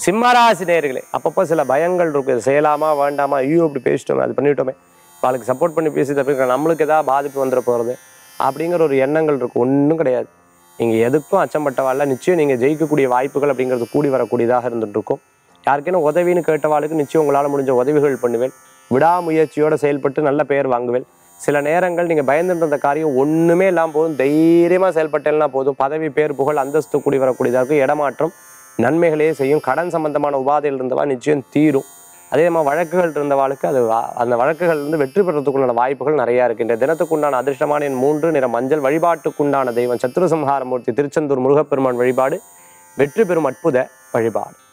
சிம்மராசி நேர்களே அப்பப்போ சில பயங்கள் இருக்கும் இது செய்யலாமா வேண்டாமா ஐயோ இப்படி பேசிட்டோமே அது பண்ணிட்டோமே அவளுக்கு சப்போர்ட் பண்ணி பேசி தப்பிக்க நம்மளுக்கு ஏதாவது பாதிப்பு வந்துட போகிறது அப்படிங்கிற ஒரு எண்ணங்கள் இருக்கும் ஒன்றும் கிடையாது நீங்கள் எதுக்கும் அச்சம்பட்டவாள்ல நிச்சயம் நீங்கள் ஜெயிக்கக்கூடிய வாய்ப்புகள் அப்படிங்கிறது கூடி வரக்கூடியதாக இருந்துட்டு இருக்கும் யாருக்கேனும் உதவின்னு கேட்டவாளுக்கு நிச்சயம் உங்களால் முடிஞ்ச உதவிகள் பண்ணுவேன் விடாமுயற்சியோடு செயல்பட்டு நல்ல பெயர் வாங்குவேன் சில நேரங்கள் நீங்கள் பயந்துட்டு இருந்த காரியம் ஒன்றுமே இல்லாமல் போதும் தைரியமாக செயல்பட்டேன்னா போதும் பதவி பேர் புகழ் அந்தஸ்து கூடி வரக்கூடியதாக இருக்கும் இடமாற்றம் நன்மைகளே செய்யும் கடன் சம்பந்தமான உபாதைகள் இருந்தவா நிச்சயம் தீரும் அதே மாதிரி வழக்குகள் இருந்தவாளுக்கு அது வா- அந்த வழக்குகள் வந்து வெற்றி பெறத்துக்குண்டான வாய்ப்புகள் நிறையா இருக்கு இந்த தினத்துக்குண்டான அதிர்ஷ்டமான என் மூன்று நிற மஞ்சள் வழிபாட்டுக்குண்டான தெய்வம் சத்ருசம்ஹாரமூர்த்தி திருச்செந்தூர் முருகப்பெருமான் வழிபாடு வெற்றி பெறும் அற்புத வழிபாடு